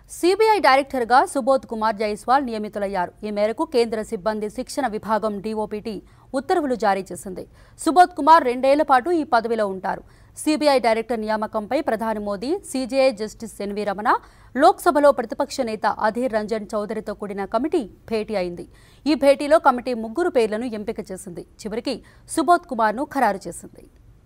CBI డైరెక్టర్గా సుబోధ్ కుమార్ జైస్వాల్ నియమితులయ్యారు ఈ మేరకు కేంద్ర సిబ్బంది శిక్షణ విభాగం డీఓపీటీ ఉత్తర్వులు జారీ చేసింది సుబోధ్ కుమార్ రెండేళ్ల పాటు ఈ పదవిలో ఉంటారు సిబిఐ డైరెక్టర్ నియామకంపై ప్రధాని Modi CJI justice NV Ramana లోక్సభలో ప్రతిపక్ష నేత అధీర్ రంజన్ చౌదరితో కూడిన కమిటీ భేటీ అయింది ఈ భేటీలో కమిటీ ముగ్గురు పేర్లను ఎంపిక చేసింది చివరికి సుబోధ్ కుమార్ను ఖరారు చేసింది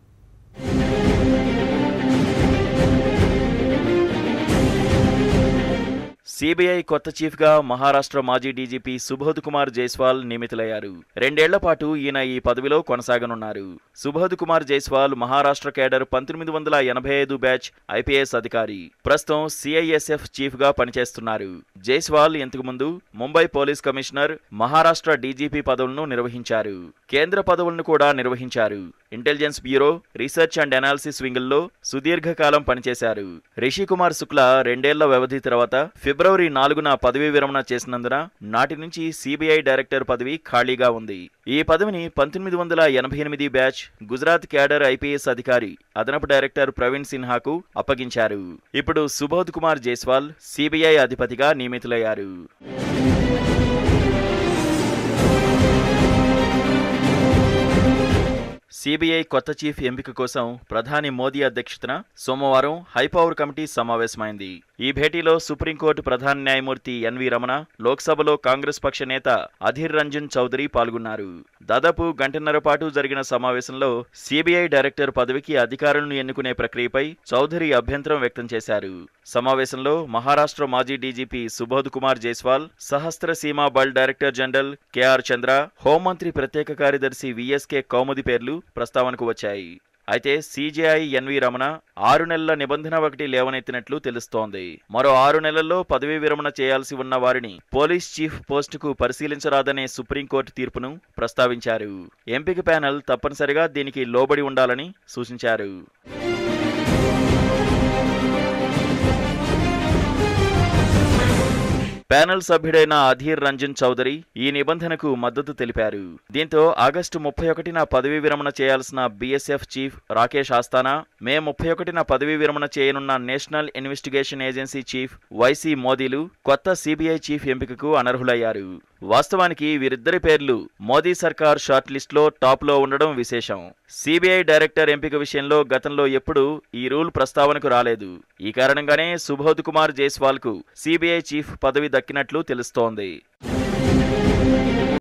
సిబిఐ కొత్త చీఫ్గా మహారాష్ట్ర మాజీ డీజీపీ సుబోధ్ కుమార్ జైస్వాల్ నియమితులయ్యారు రెండేళ్ల పాటు ఈయన ఈ పదవిలో కొనసాగనున్నారు సుబోధ్ కుమార్ జైస్వాల్ మహారాష్ట్ర కేడర్ పంతొమ్మిది వందల ఎనభై ఐదు బ్యాచ్ ఐపీఎస్ అధికారి ప్రస్తుతం సిఐఎస్ఎఫ్ చీఫ్గా పనిచేస్తున్నారు జైస్వాల్ ఇంతకుముందు Mumbai police commissioner Maharashtra DGP పదవులను నిర్వహించారు కేంద్ర పదవులను కూడా నిర్వహించారు intelligence bureau research and analysis వింగుల్లో సుదీర్ఘకాలం పనిచేశారు రిషి కుమార్ శుక్లా రెండేళ్ల వ్యవధి తర్వాత ఫిబ్రవరి నాలుగున పదవీ విరమణ చేసినందున నాటి నుంచి సిబిఐ డైరెక్టర్ పదవి ఖాళీగా ఉంది ఈ పదవిని పంతొమ్మిది వందల ఎనభై ఎనిమిది బ్యాచ్ గుజరాత్ క్యాడర్ ఐపీఎస్ అధికారి అదనపు డైరెక్టర్ ప్రవీణ్ సిన్హాకు అప్పగించారు ఇప్పుడు సుబోధ్ కుమార్ జైస్వాల్ సిబిఐ అధిపతిగా నియమితులయ్యారు సిబిఐ కొత్త చీఫ్ ఎంపిక కోసం ప్రధాని మోదీ అధ్యక్షతన సోమవారం హైపవర్ కమిటీ సమావేశమైంది ఈ భేటీలో సుప్రీంకోర్టు ప్రధాన న్యాయమూర్తి ఎన్వి రమణ లోక్సభలో కాంగ్రెస్ పక్ష నేత అధీర్ రంజన్ చౌదరి పాల్గొన్నారు దాదాపు గంటన్నర పాటు జరిగిన సమావేశంలో సిబిఐ డైరెక్టర్ పదవికి అధికారులను ఎన్నుకునే ప్రక్రియపై చౌదరి అభ్యంతరం వ్యక్తం చేశారు సమావేశంలో మహారాష్ట్ర మాజీ DGP Subodh Kumar Jaiswal Sashastra Seema Bal director general KR చంద్ర హోంమంత్రి ప్రత్యేక కార్యదర్శి విఎస్కే కౌముది పేర్లు ప్రస్తావనకు వచ్చాయి అయితే సీజేఐ ఎన్వి రమణ ఆరు నెలల నిబంధన ఒకటి లేవనెత్తినట్లు తెలుస్తోంది మరో ఆరు నెలల్లో పదవీ విరమణ చేయాల్సి ఉన్న వారిని పోలీస్ చీఫ్ పోస్టుకు పరిశీలించరాదనే సుప్రీంకోర్టు తీర్పును ప్రస్తావించారు ఎంపిక ప్యానెల్ తప్పనిసరిగా దీనికి లోబడి ఉండాలని సూచించారు ప్యానెల్ సభ్యుడైన అధీర్ రంజన్ చౌదరి ఈ నిబంధనకు మద్దతు తెలిపారు దీంతో ఆగస్టు ముప్పై ఒకటిన పదవీ విరమణ చేయాల్సిన BSF chief Rakesh Asthana May ముప్పై ఒకటిన పదవీ విరమణ చేయనున్న national investigation agency chief YC మోదీలు కొత్త సిబిఐ చీఫ్ ఎంపికకు అనర్హులయ్యారు వాస్తవానికి వీరిద్దరి పేర్లు మోదీ సర్కార్ షార్ట్ లిస్ట్లో టాప్లో ఉండడం విశేషం సిబిఐ డైరెక్టర్ ఎంపిక విషయంలో గతంలో ఎప్పుడూ ఈ రూల్ ప్రస్తావనకు రాలేదు ఈ కారణంగానే సుబోధ్ కుమార్ జైస్వాల్కు సిబిఐ చీఫ్ పదవి దక్కినట్లు తెలుస్తోంది